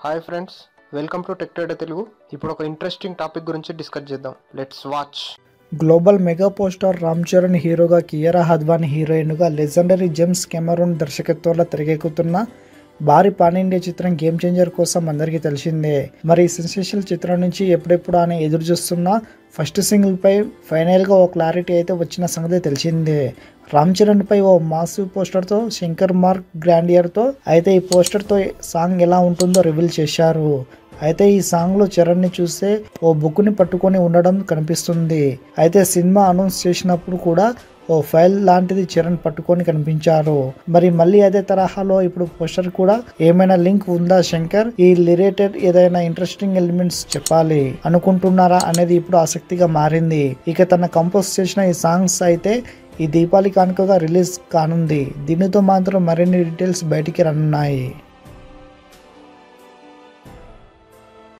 hi friends welcome to tech trader Telugu ఇప్పుడు ఒక interesting topic గురించి డిస్కస్ చేద్దాం let's watch global mega power star Ram Charan హీరోగా కియరా హద్వాని హీరోయిన్గా లెజెండరీ జేమ్స్ కెమెరూన్ దర్శకత్వంలో తెరకెక్కుతున్న భారీ పాన్ ఇండియా చిత్రం గేమ్ చేంజర్ కోసం అందరికీ తెలిసిందే మరి ఈ సెన్సేషనల్ చిత్రం నుంచి ఎప్పుడెప్పుడు అని ఎదురు చూస్తున్న ఫస్ట్ సింగిల్ పై ఫైనల్ గా ఓ క్లారిటీ అయితే వచ్చిన సంగతి తెలిసిందే రామ్ చరణ్ పై ఓ మాసివ్ పోస్టర్ తో శంకర్ మార్క్ గ్రాండియర్ తో అయితే ఈ పోస్టర్ తో సాంగ్ ఎలా ఉంటుందో రివీల్ చేశారు అయితే ఈ సాంగ్ లో చరణ్ ని చూస్తే ఓ బుక్ ని పట్టుకొని ఉండడం కనిపిస్తుంది అయితే సినిమా అనౌన్స్ చేసినప్పుడు కూడా ఓ ఫైల్ లాంటిది చరణ్ పట్టుకొని కనిపించారు మరి మళ్ళీ అదే తరహాలో ఇప్పుడు పోస్టర్ కూడా ఏమైనా లింక్ ఉందా శంకర్ ఈ రిలేటెడ్ ఏదైనా ఇంట్రెస్టింగ్ ఎలిమెంట్స్ చెప్పాలి అనుకుంటున్నారా అనేది ఇప్పుడు ఆసక్తిగా మారింది ఇక తన కంపోజ్ చేసిన ఈ సాంగ్స్ అయితే ఈ దీపావళి కానుకగా రిలీజ్ కానుంది దీనితో మాత్రం మరిన్ని డీటెయిల్స్ బయటికి రానున్నాయి